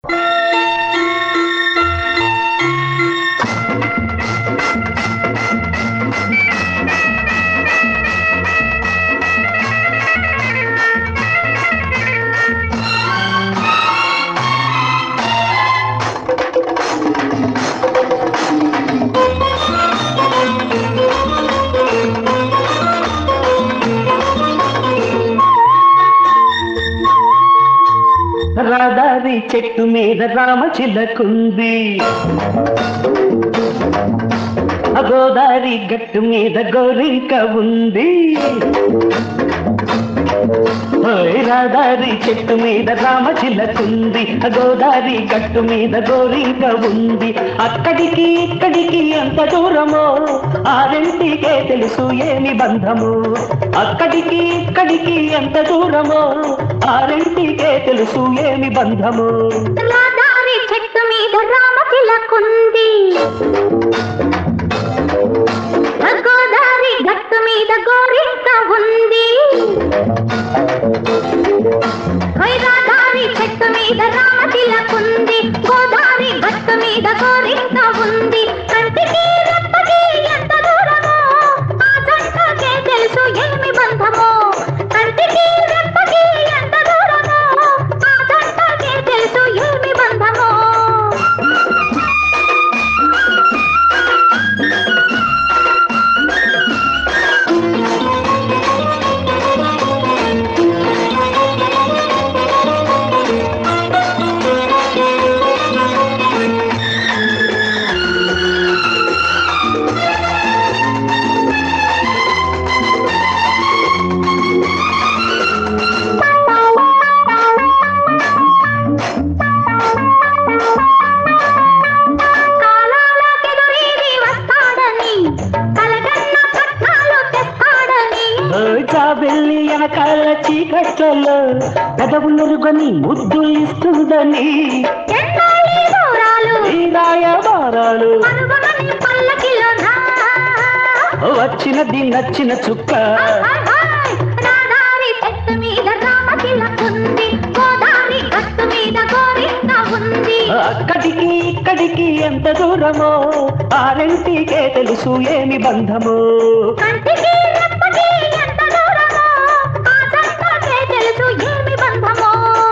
రహదారి చెట్టు మీద రామచిలకుంది ఆ గోదారి గట్టు మీద గోరింక ఉంది ఓయ్ రహదారి చెట్టు మీద రామచిలకుంది ఆ గోదారి గట్టు మీద గోరింక ఉంది అక్కడికి ఇక్కడికి ఎంత దూరమో ఆ రెంటికే తెలుసు ఏమి బంధము అక్కడికి ఇక్కడికి ఎంత దూరమో ఆ రెంటికే తెలుసు ఏమి బంధము రహదారి చెట్టు మీద రామచిలకుంది గోదావరి గట్టు మీద గోరింక ఉంది ఓయ్ రహదారి చెట్టు మీద రామచిలకుంది గోదావరి గట్టు మీద గోరింక ఉంది కంటికి రెప్పకి ఎంత దూరమో ఆ జంటకే తెలుసు ఏమి బంధమో కంటికి రెప్పకి ఎంత దూరమో ఆ జంటకే తెలుసు ఏమి బంధమో కాలాలకెదురీది వస్తాడని కలగన్న పట్నాలు తెస్తాడని ఓయ్ జాబెల్లి వెనకాల చీకట్లలో పెదవులురుగని ముద్దు ఇస్తుందని ఎన్నాళ్ళీ దూరాలు ఈ రాయబారాలు పరుగుమని పల్లకిలో రా. వచ్చినది నచ్చిన చుక్క హాయ్ హాయ్ రాదారి చెట్టు మీద రామచిలకుంది గోదావరి గట్టు మీద గోరింక ఉంది అక్కడికి ఇక్కడికి ఎంత దూరమో ఆ రెంటికే తెలుసు ఏమి బంధము కంటికి రెప్పకి ఎంత దూరమో ఆ జంటకే తెలుసు ఏమి బంధమో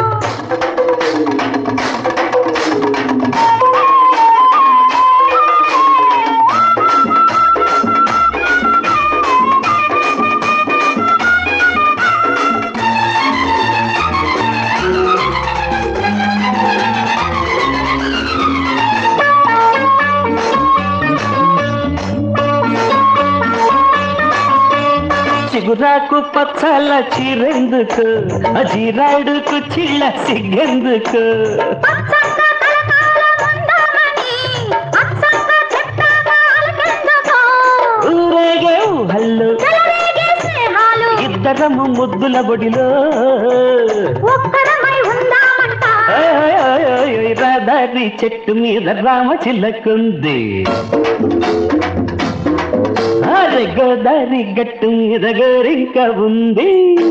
చిగురాకు పచ్చల చీరెందుకు అజీరాడుకు చిళ్ళ సిగ్గెందుకు పచ్చంగా కలకాలం ఉందామని అచ్చంగా చెప్తాగా అలకెందుకో ఊరేగే ఊహల్లో చెలరేగే స్నేహాలు ఇద్దరము ముద్దుల బొడిలో ఒక్కరమై ఉందామంట ఓయ్ ఓయ్ ఓయ్ ఓయ్ ఓయ్ రహదారి చెట్టు మీద రామ చిల్లకుంది అరే గోదారి గట్టు మీద గోరింక ఉంది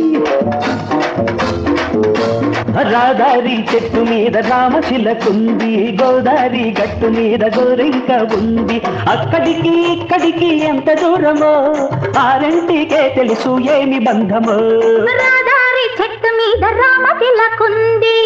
రాదారి చెట్టు మీద రామ చిలకుంది గోదారి గట్టు మీద గోరింక ఉంది అక్కడికి ఇక్కడికి ఎంత దూరమో ఆ రెంటికే తెలుసు ఏమి బంధమో రాదారి చెట్టు మీద రామ తిలకుంది